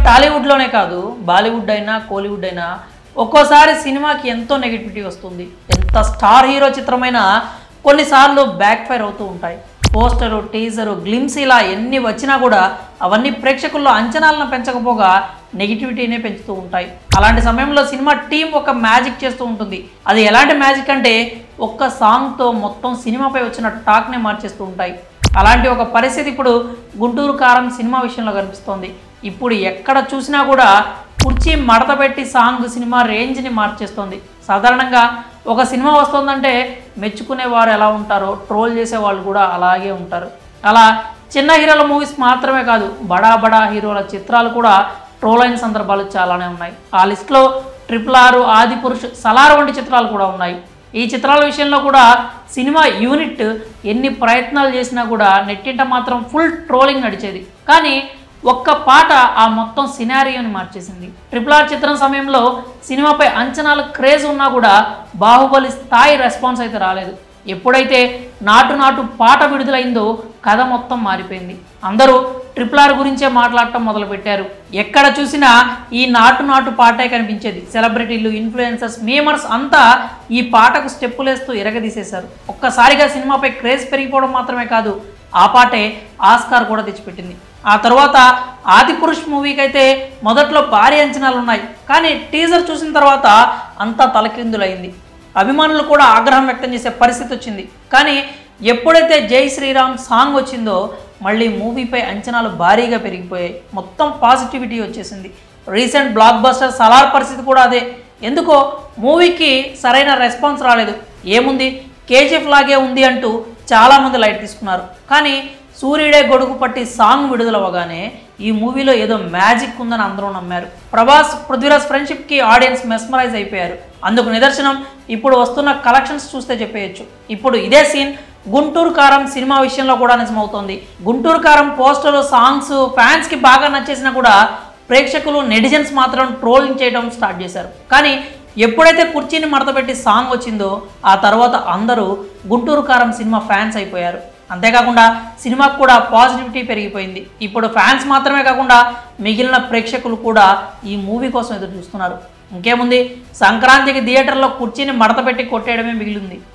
టాలీవుడ్లోనే కాదు బాలీవుడ్ అయినా కోలీవుడ్ అయినా ఒక్కోసారి సినిమాకి ఎంతో నెగిటివిటీ వస్తుంది ఎంత స్టార్ హీరో చిత్రమైనా కొన్నిసార్లు బ్యాక్ ఫైర్ అవుతూ ఉంటాయి పోస్టరు టీజరు గ్లిమ్స్ ఇలా ఎన్ని వచ్చినా కూడా అవన్నీ ప్రేక్షకుల్లో అంచనాలను పెంచకపోగా నెగిటివిటీనే పెంచుతూ ఉంటాయి అలాంటి సమయంలో సినిమా టీం ఒక మ్యాజిక్ చేస్తూ ఉంటుంది అది ఎలాంటి మ్యాజిక్ అంటే ఒక్క సాంగ్తో మొత్తం సినిమాపై వచ్చిన టాక్నే మార్చేస్తూ ఉంటాయి అలాంటి ఒక పరిస్థితి ఇప్పుడు గుంటూరు కారం సినిమా విషయంలో కనిపిస్తోంది ఇప్పుడు ఎక్కడ చూసినా కూడా కుర్చీ మడత పెట్టి సాంగ్ సినిమా రేంజ్ని మార్చేస్తోంది సాధారణంగా ఒక సినిమా వస్తుందంటే మెచ్చుకునే వారు ఎలా ఉంటారో ట్రోల్ చేసే వాళ్ళు కూడా అలాగే ఉంటారు అలా చిన్న హీరోల మూవీస్ మాత్రమే కాదు బడా బడా హీరోల చిత్రాలు కూడా ట్రోల్ అయిన సందర్భాలు చాలానే ఉన్నాయి ఆ లిస్ట్లో ట్రిపుల్ ఆరు ఆది పురుష్ సలార్ వంటి చిత్రాలు కూడా ఉన్నాయి ఈ చిత్రాల విషయంలో కూడా సినిమా యూనిట్ ఎన్ని ప్రయత్నాలు చేసినా కూడా నెట్టింట మాత్రం ఫుల్ ట్రోలింగ్ నడిచేది కానీ ఒక్క పాట ఆ మొత్తం సినారియోని మార్చేసింది ట్రిపుల్ ఆర్ చిత్రం సమయంలో సినిమాపై అంచనాలు క్రేజ్ ఉన్నా కూడా బాహుబలి స్థాయి రెస్పాన్స్ అయితే రాలేదు ఎప్పుడైతే నాటు నాటు పాట విడుదలైందో కథ మొత్తం మారిపోయింది అందరూ ట్రిపుల్ ఆర్ గురించే మాట్లాడటం మొదలుపెట్టారు ఎక్కడ చూసినా ఈ నాటు నాటు పాటే కనిపించేది సెలబ్రిటీలు ఇన్ఫ్లుయెన్సర్స్ మేమర్స్ అంతా ఈ పాటకు స్టెప్పులేస్తూ ఎరగదీసేశారు ఒక్కసారిగా సినిమాపై క్రేజ్ పెరిగిపోవడం మాత్రమే కాదు ఆ పాటే ఆస్కార్ కూడా తెచ్చిపెట్టింది ఆ తర్వాత ఆది పురుష్ మూవీకి అయితే మొదట్లో భారీ అంచనాలు ఉన్నాయి కానీ టీజర్ చూసిన తర్వాత అంతా తలకిందులైంది అభిమానులు కూడా ఆగ్రహం వ్యక్తం చేసే పరిస్థితి వచ్చింది కానీ ఎప్పుడైతే జై శ్రీరామ్ సాంగ్ వచ్చిందో మళ్ళీ మూవీపై అంచనాలు భారీగా పెరిగిపోయాయి మొత్తం పాజిటివిటీ వచ్చేసింది రీసెంట్ బ్లాక్ బస్టర్ సలార్ పరిస్థితి కూడా అదే ఎందుకో మూవీకి సరైన రెస్పాన్స్ రాలేదు ఏముంది కేజీఎఫ్ లాగే ఉంది అంటూ చాలామంది లైట్ తీసుకున్నారు కానీ సూర్యుడే గొడుగు పట్టి సాంగ్ విడుదలవ్వగానే ఈ మూవీలో ఏదో మ్యాజిక్ ఉందని అందరూ నమ్మారు ప్రభాస్ పృథ్వీరాజ్ ఫ్రెండ్షిప్కి ఆడియన్స్ మెస్మరైజ్ అయిపోయారు అందుకు నిదర్శనం ఇప్పుడు వస్తున్న కలెక్షన్స్ చూస్తే చెప్పేయచ్చు ఇప్పుడు ఇదే సీన్ గుంటూరు కారం సినిమా విషయంలో కూడా నిజమవుతోంది గుంటూరు కారం పోస్టర్లు సాంగ్స్ ఫ్యాన్స్కి బాగా నచ్చేసినా కూడా ప్రేక్షకులు నెటిజన్స్ మాత్రం ట్రోలింగ్ చేయడం స్టార్ట్ చేశారు కానీ ఎప్పుడైతే కుర్చీని మడతపెట్టి సాంగ్ వచ్చిందో ఆ తర్వాత అందరూ గుంటూరు కారం సినిమా ఫ్యాన్స్ అయిపోయారు అంతేకాకుండా సినిమాకు కూడా పాజిటివిటీ పెరిగిపోయింది ఇప్పుడు ఫ్యాన్స్ మాత్రమే కాకుండా మిగిలిన ప్రేక్షకులు కూడా ఈ మూవీ కోసం ఎదురు చూస్తున్నారు ఇంకేముంది సంక్రాంతికి థియేటర్లో కుర్చీని మడతపెట్టి కొట్టేయడమే మిగిలింది